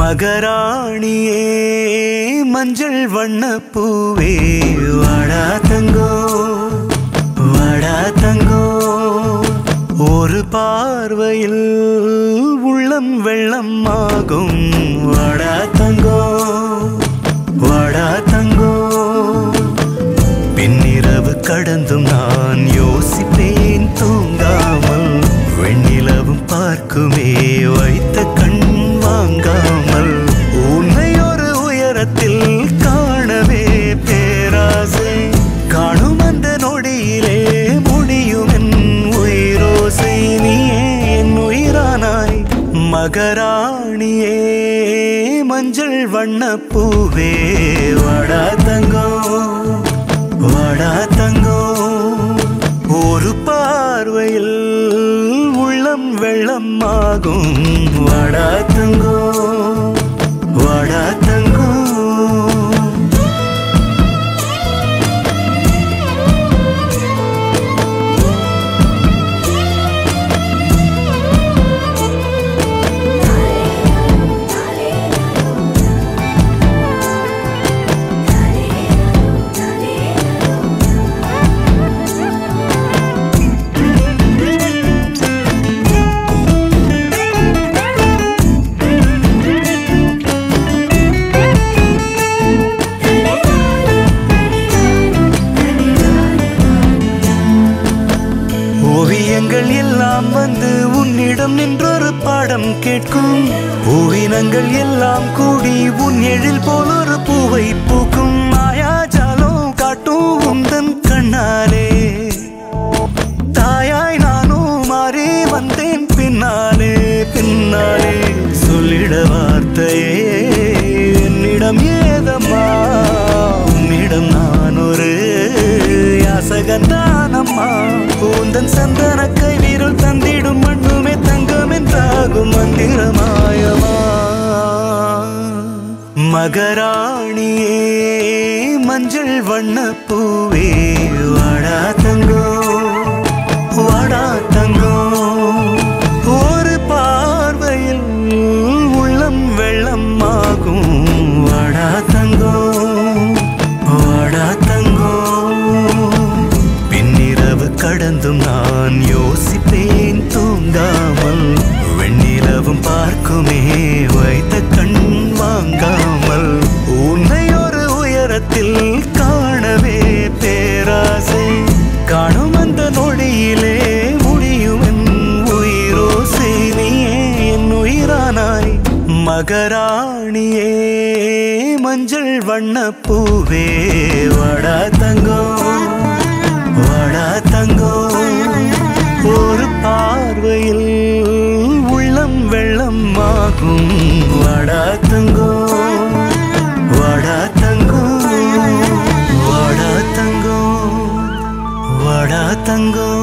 மகராணியே மஞ்சள் வண்ண பூவே வாடா தங்கோ வாடா தங்கோ ஒரு பார்வையில் உள்ளம் வெள்ளம் ஆகும் வாடா தங்கோ வாடா தங்கோ பின்னிரவு கடந்தும் நான் யோசிப்பேன் தூங்காமல் வெண்ணிலவும் பார்க்குமே வைத்த கண் வாங்காமல் உன்னை ஒரு உயரத்தில் காணவே பேராசை காணும் அந்த நொடியிலே முடியும் என் உயிரோசை நீயே என் உயிரானாய் மகராணியே மஞ்சள் வண்ண பூவே வாடா தங்கோ வாடா தங்கோ ஒரு பார்வையில் உள்ளம் வெள்ளம் ஆகும் வாடா தங்கோ வாடா தங்கோ ஓவியங்கள் எல்லாம் வந்து உன்னிடம் நின்றொரு பாடம் கேட்கும் ஓவினங்கள் எல்லாம் கூடி உன் எழில் போல் ஒரு பூவை பூக்கும் மாயாஜாலம் காட்டும் உந்தன் கண்ணாலே தாயாய் நானும் மாறி வந்தேன் பின்னாலே பின்னாலே சொல்லிட வார்த்தையே என்னிடம் ஏதம்மா உன்னிடம் நான் ஒரு யாசகந்தானம்மா கூந்தன் சந்தன கை வீரல் தந்திடும் மண்ணுமே தங்கம் என்றாகும் மந்திரமாயமா மகராணியே மஞ்சள் வண்ண பூவே வாடா தங்கோ வாடா தங்கோ ஒரு பார்வையில் உள்ளம் வெள்ளம் ஆகும் வாடா தங்கோ வாடா தங்கோ பின்னிரவு கடந்தும் நான் யோசிப்பேன் தூங்காமல் வெண்ணிலவும் பார்க்குமே வைத்த கண் வாங்காமல் உன்னை ஒரு உயரத்தில் காணவே பேராசை காணும் அந்த நொடியிலே முடியும் என் உயிரோசை நீயே என் உயிரானாய் மகராணியே மஞ்சள் வண்ண பூவே வாடா தங்கோ வாடா தங்கோ ஒரு பார்வையில் உள்ளம் வெள்ளம் ஆகும் வாடா தங்கோ வாடா தங்கோ வாடா தங்கோ வாடா தங்கோ